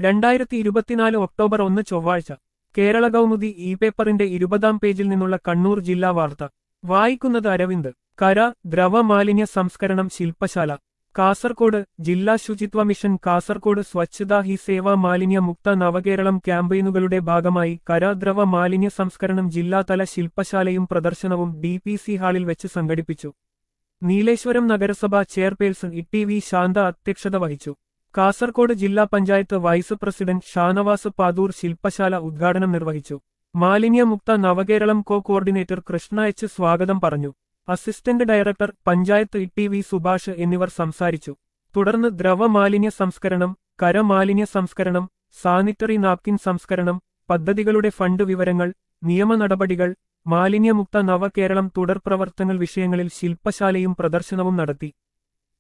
രണ്ടായിരത്തി ഇരുപത്തിനാല് ഒക്ടോബർ ഒന്ന് ചൊവ്വാഴ്ച കേരള കൗമുദി ഇ പേപ്പറിന്റെ ഇരുപതാം പേജിൽ നിന്നുള്ള കണ്ണൂർ ജില്ലാ വാർത്ത വായിക്കുന്നത് അരവിന്ദ് കര ദ്രവമാലിന്യ സംസ്കരണം ശില്പശാല കാസർകോട് ജില്ലാ ശുചിത്വ മിഷൻ കാസർകോട് സ്വച്ഛതാ ഹി സേവാ മാലിന്യ മുക്ത നവകേരളം ക്യാമ്പയിനുകളുടെ ഭാഗമായി കര ദ്രവ മാലിന്യ സംസ്കരണം ജില്ലാതല ശില്പശാലയും പ്രദർശനവും ഡി പി സി ഹാളിൽ വെച്ച് സംഘടിപ്പിച്ചു നീലേശ്വരം നഗരസഭ chairperson E T V Shantha അധ്യക്ഷത വഹിച്ചു കാസർകോട് ജില്ലാ പഞ്ചായത്ത് വൈസ് പ്രസിഡന്റ് ഷാനവാസ് പാദൂർ ശില്പശാല ഉദ്ഘാടനം നിർവഹിച്ചു മാലിന്യമുക്ത Navakeralam co coordinator Krishna H സ്വാഗതം പറഞ്ഞു assistant director panchayat E T V Subhash എന്നിവർ സംസാരിച്ചു തുടർന്ന് ദ്രവമാലിന്യ സംസ്കരണം കരമാലിന്യ സംസ്കരണം സാനിറ്ററി നാപ്കിൻ സംസ്കരണം പദ്ധതികളുടെ ഫണ്ട് വിവരങ്ങൾ നിയമ നടപടികൾ മാലിന്യമുക്ത നവകേരളം തുടർ പ്രവർത്തനങ്ങൾ വിഷയങ്ങളിൽ ശില്പശാലയും പ്രദർശനവും നടത്തി